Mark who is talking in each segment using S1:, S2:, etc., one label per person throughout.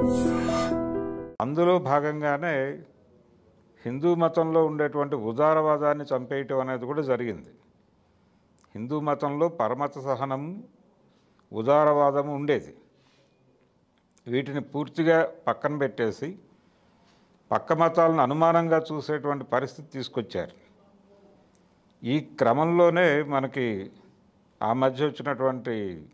S1: అందులో భాగంగానే హిందూ మతంలో ఉండేటువంటి ఉదారవాదాన్ని చంపేయటం అనేది కూడా జరిగింది హిందూ మతంలో పరమత సహనం ఉదారవాదము ఉండేది వీటిని పూర్తిగా పక్కన పెట్టేసి పక్క మతాలను అనుమానంగా చూసేటువంటి పరిస్థితి తీసుకొచ్చారు ఈ క్రమంలోనే మనకి ఆ మధ్య వచ్చినటువంటి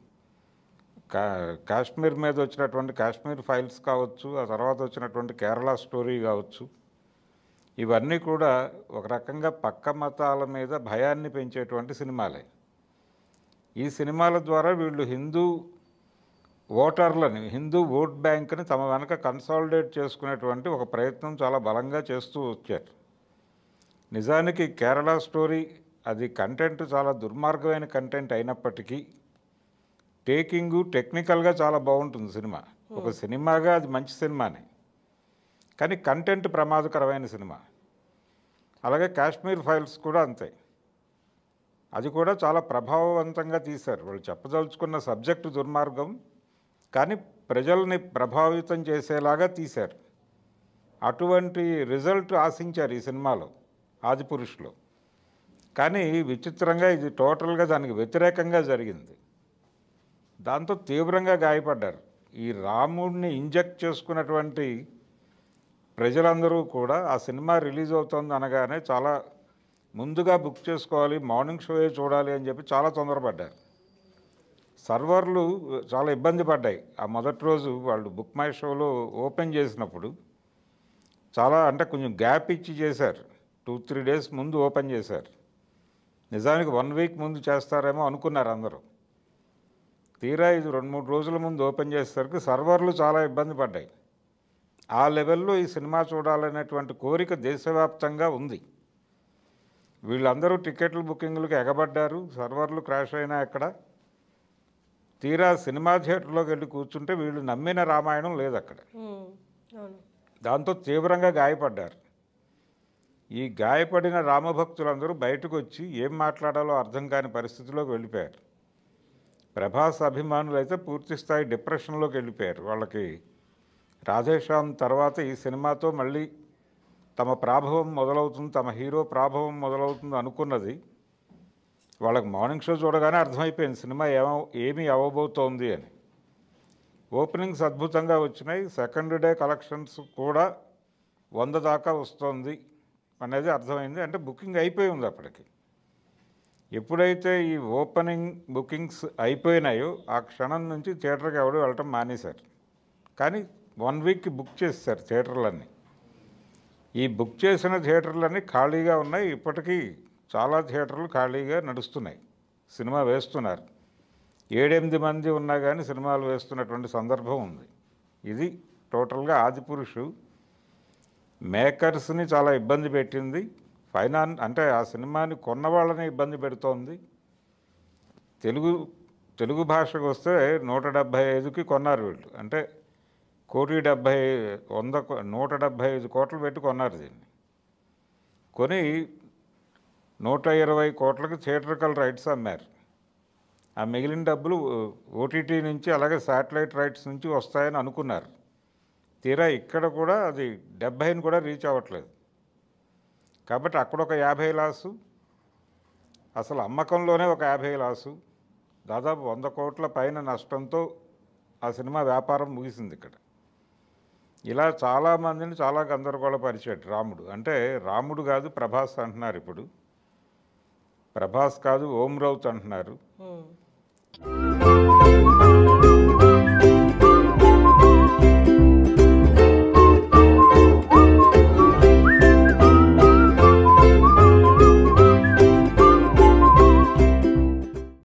S1: కా కాశ్మీర్ మీద వచ్చినటువంటి కాశ్మీర్ ఫైల్స్ కావచ్చు ఆ తర్వాత వచ్చినటువంటి కేరళ స్టోరీ కావచ్చు ఇవన్నీ కూడా ఒక రకంగా పక్క మతాల మీద భయాన్ని పెంచేటువంటి సినిమాలే ఈ సినిమాల ద్వారా వీళ్ళు హిందూ ఓటర్లని హిందూ ఓట్ బ్యాంక్ని తమ వెనక కన్సాలిడేట్ చేసుకునేటువంటి ఒక ప్రయత్నం చాలా బలంగా చేస్తూ వచ్చారు నిజానికి కేరళ స్టోరీ అది కంటెంట్ చాలా దుర్మార్గమైన కంటెంట్ అయినప్పటికీ టేకింగ్ టెక్నికల్గా చాలా బాగుంటుంది సినిమా ఒక సినిమాగా అది మంచి సినిమానే కానీ కంటెంట్ ప్రమాదకరమైన సినిమా అలాగే కాశ్మీర్ ఫైల్స్ కూడా అంతే అది కూడా చాలా ప్రభావవంతంగా తీశారు వాళ్ళు చెప్పదలుచుకున్న సబ్జెక్టు దుర్మార్గం కానీ ప్రజల్ని ప్రభావితం చేసేలాగా తీశారు అటువంటి రిజల్ట్ ఆశించారు ఈ సినిమాలో ఆదిపురుషులో కానీ విచిత్రంగా ఇది టోటల్గా దానికి వ్యతిరేకంగా జరిగింది దాంతో తీవ్రంగా గాయపడ్డారు ఈ రాముడిని ఇంజెక్ట్ చేసుకున్నటువంటి ప్రజలందరూ కూడా ఆ సినిమా రిలీజ్ అవుతుంది అనగానే చాలా ముందుగా బుక్ చేసుకోవాలి మార్నింగ్ షోయే చూడాలి అని చెప్పి చాలా తొందరపడ్డారు సర్వర్లు చాలా ఇబ్బంది పడ్డాయి ఆ మొదటి రోజు వాళ్ళు బుక్ మై షోలో ఓపెన్ చేసినప్పుడు చాలా అంటే కొంచెం గ్యాప్ ఇచ్చి చేశారు టూ త్రీ డేస్ ముందు ఓపెన్ చేశారు నిజానికి వన్ వీక్ ముందు చేస్తారేమో అనుకున్నారు అందరూ తీరా ఇది రెండు మూడు రోజుల ముందు ఓపెన్ చేసేసరికి సర్వర్లు చాలా ఇబ్బంది పడ్డాయి ఆ లెవెల్లో ఈ సినిమా చూడాలనేటువంటి కోరిక దేశవ్యాప్తంగా ఉంది వీళ్ళందరూ టికెట్లు బుకింగ్లకు ఎగబడ్డారు సర్వర్లు క్రాష్ అయినా ఎక్కడ తీరా సినిమా థియేటర్లోకి వెళ్ళి కూర్చుంటే వీళ్ళు నమ్మిన రామాయణం లేదు అక్కడ
S2: ఉమ్, అవును
S1: దాంతో తీవ్రంగా గాయపడ్డారు ఈ గాయపడిన రామభక్తులందరూ బయటకు వచ్చి ఏం మాట్లాడాలో అర్థం కాని పరిస్థితిలోకి వెళ్ళిపోయారు ప్రభాస్ అభిమానులు అయితే పూర్తి స్థాయి డిప్రెషన్లోకి వెళ్ళిపోయారు వాళ్ళకి రాధేశ్యామ్ తర్వాత ఈ సినిమాతో మళ్ళీ తమ ప్రాభవం మొదలవుతుంది తమ హీరో ప్రాభవం మొదలవుతుంది అనుకున్నది వాళ్ళకి మార్నింగ్ షో చూడగానే అర్థమైపోయింది సినిమా ఏమ ఏమి అవ్వబోతోంది అని ఓపెనింగ్స్ అద్భుతంగా వచ్చినాయి సెకండ్ డే కలెక్షన్స్ కూడా వంద దాకా వస్తుంది అనేది అర్థమైంది అంటే బుకింగ్ అయిపోయి ఉంది అప్పటికి ఎప్పుడైతే ఈ ఓపెనింగ్ బుకింగ్స్ అయిపోయినాయో ఆ క్షణం నుంచి థియేటర్కి ఎవరు వెళ్ళటం మానేశారు కానీ వన్ వీక్కి బుక్ చేశారు థియేటర్లన్నీ ఈ బుక్ చేసిన థియేటర్లన్నీ ఖాళీగా ఉన్నాయి ఇప్పటికీ చాలా థియేటర్లు ఖాళీగా నడుస్తున్నాయి సినిమా వేస్తున్నారు ఏడెనిమిది మంది ఉన్నా కానీ సినిమాలు వేస్తున్నటువంటి సందర్భం ఉంది ఇది టోటల్గా ఆదిపురుషు మేకర్స్ని చాలా ఇబ్బంది పెట్టింది ఫైనాన్ అంటే ఆ సినిమాని కొన్న వాళ్ళని ఇబ్బంది పెడుతోంది తెలుగు తెలుగు భాషకు వస్తే నూట డెబ్భై ఐదుకి కొన్నారు వీళ్ళు అంటే కోటి డెబ్భై వంద కో- నూట డెబ్భై ఐదు కోట్లు పెట్టి కొన్నారు దీన్ని కొని నూట ఇరవై కోట్లకి థియేటర్కల్ రైట్స్ అమ్మారు ఆ మిగిలిన డబ్బులు ఓటీటీ నుంచి అలాగే శాటిలైట్ రైట్స్ నుంచి వస్తాయని అనుకున్నారు తీరా ఇక్కడ కూడా అది డెబ్భైని కూడా రీచ్ అవ్వట్లేదు కాబట్టి అక్కడ ఒక యాభై లాసు అసలు అమ్మకంలోనే ఒక యాభై లాసు దాదాపు వంద కోట్ల పైన నష్టంతో ఆ సినిమా వ్యాపారం ముగిసింది ఇక్కడ ఇలా చాలామందిని చాలా గందరగోళపరిచాడు రాముడు అంటే రాముడు కాదు ప్రభాస్ అంటున్నారు ఇప్పుడు ప్రభాస్ కాదు ఓం రౌత్ అంటున్నారు
S2: ఉమ్.